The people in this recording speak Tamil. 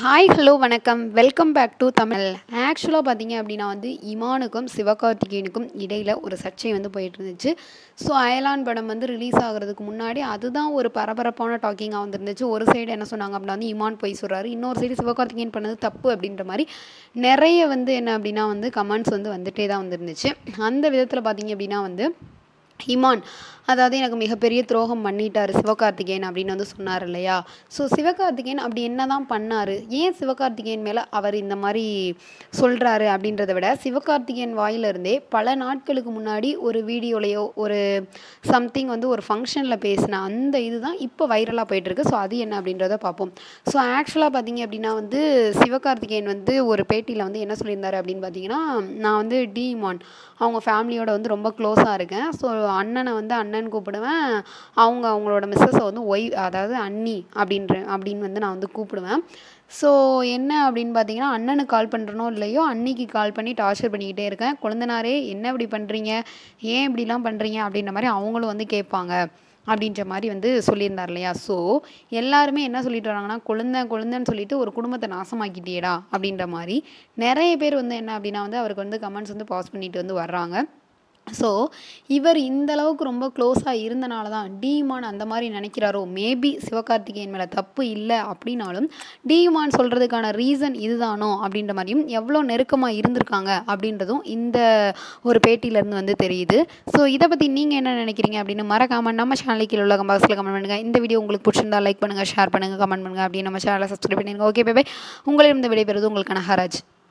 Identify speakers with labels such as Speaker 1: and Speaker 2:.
Speaker 1: ஹாய் ஹலோ வணக்கம் வெல்கம் பேக் டு தமிழ் ஆக்சுவலாக பார்த்தீங்க அப்படின்னா வந்து இமானுக்கும் சிவகார்த்திகேயனுக்கும் இடையில் ஒரு சர்ச்சை வந்து போயிட்டு இருந்துச்சு ஸோ அயலான் படம் வந்து ரிலீஸ் ஆகிறதுக்கு முன்னாடி அதுதான் ஒரு பரபரப்பான டாக்கிங்காக வந்துருந்துச்சு ஒரு சைடு என்ன சொன்னாங்க அப்படின்னா வந்து இமான் போய் சொல்கிறாரு இன்னொரு சைடு சிவகார்த்திகேயன் பண்ணது தப்பு அப்படின்ற மாதிரி நிறைய வந்து என்ன அப்படின்னா வந்து கமெண்ட்ஸ் வந்து வந்துட்டே தான் வந்துருந்துச்சு அந்த விதத்தில் பார்த்தீங்க அப்படின்னா வந்து இமான் அதாவது எனக்கு மிகப்பெரிய துரோகம் பண்ணிட்டார் சிவகார்த்திகேயன் அப்படின்னு வந்து சொன்னார் இல்லையா ஸோ சிவகார்த்திகேயன் அப்படி என்ன தான் பண்ணார் ஏன் சிவகார்த்திகேயன் மேலே அவர் இந்த மாதிரி சொல்கிறாரு அப்படின்றத விட சிவகார்த்திகேயன் வாயிலிருந்தே பல நாட்களுக்கு முன்னாடி ஒரு வீடியோலையோ ஒரு சம்திங் வந்து ஒரு ஃபங்க்ஷனில் பேசின அந்த இதுதான் இப்போ வைரலாக போயிட்டுருக்கு ஸோ அது என்ன அப்படின்றத பார்ப்போம் ஸோ ஆக்சுவலாக பார்த்தீங்க அப்படின்னா வந்து சிவகார்த்திகேயன் வந்து ஒரு பேட்டியில் வந்து என்ன சொல்லியிருந்தாரு அப்படின்னு பார்த்தீங்கன்னா நான் வந்து டி இமான் அவங்க ஃபேமிலியோட வந்து ரொம்ப க்ளோஸாக இருக்கேன் ஸோ அண்ணனை வந்து அண்ணன் கூப்பிடுவேன் அவங்க அவங்களோட மிஸ்ஸஸை வந்து ஒய் அதாவது அண்ணி அப்படின்ற அப்படின்னு வந்து நான் வந்து கூப்பிடுவேன் ஸோ என்ன அப்படின்னு பார்த்தீங்கன்னா அண்ணனுக்கு கால் பண்ணுறனோ இல்லையோ அன்னிக்கு கால் பண்ணி டார்ச்சர் பண்ணிக்கிட்டே இருக்கேன் குழந்தனாரே என்ன இப்படி பண்ணுறீங்க ஏன் இப்படிலாம் பண்ணுறீங்க அப்படின்ற மாதிரி அவங்களும் வந்து கேட்பாங்க அப்படின்ற மாதிரி வந்து சொல்லியிருந்தார் இல்லையா ஸோ எல்லாருமே என்ன சொல்லிட்டு வராங்கன்னா குழந்தை குழந்தைன்னு சொல்லிட்டு ஒரு குடும்பத்தை நாசமாக்கிட்டியேடா அப்படின்ற மாதிரி நிறைய பேர் வந்து என்ன அப்படின்னா வந்து அவருக்கு வந்து கமெண்ட்ஸ் வந்து பாஸ் பண்ணிட்டு வந்து வர்றாங்க ஸோ இவர் இந்த அளவுக்கு ரொம்ப க்ளோஸாக இருந்தனால தான் டீமான் அந்த மாதிரி நினைக்கிறாரோ மேபி சிவகார்த்திகேயன் மேலே தப்பு இல்லை அப்படின்னாலும் டீமான் சொல்கிறதுக்கான ரீசன் இதுதானோ அப்படின்ற மாதிரியும் எவ்வளோ நெருக்கமாக இருந்திருக்காங்க அப்படின்றதும் இந்த ஒரு பேட்டியிலேருந்து வந்து தெரியுது ஸோ இதை பற்றி நீங்கள் என்ன நினைக்கிறீங்க அப்படின்னு மறக்காமல் நம்ம சேனலுக்கு கீழே உள்ள பாக்ஸில் கமெண்ட் பண்ணுங்கள் இந்த வீடியோ உங்களுக்கு பிடிச்சிருந்தா லைக் பண்ணுங்கள் ஷேர் பண்ணுங்கள் கமெண்ட் பண்ணுங்கள் அப்படின்னு நம்ம சேனலை சப்ஸ்கிரைப் பண்ணிடுங்க ஓகே பை பை உங்களிடம் இந்த விடைபெறுவது உங்களுக்கான ஹராஜ்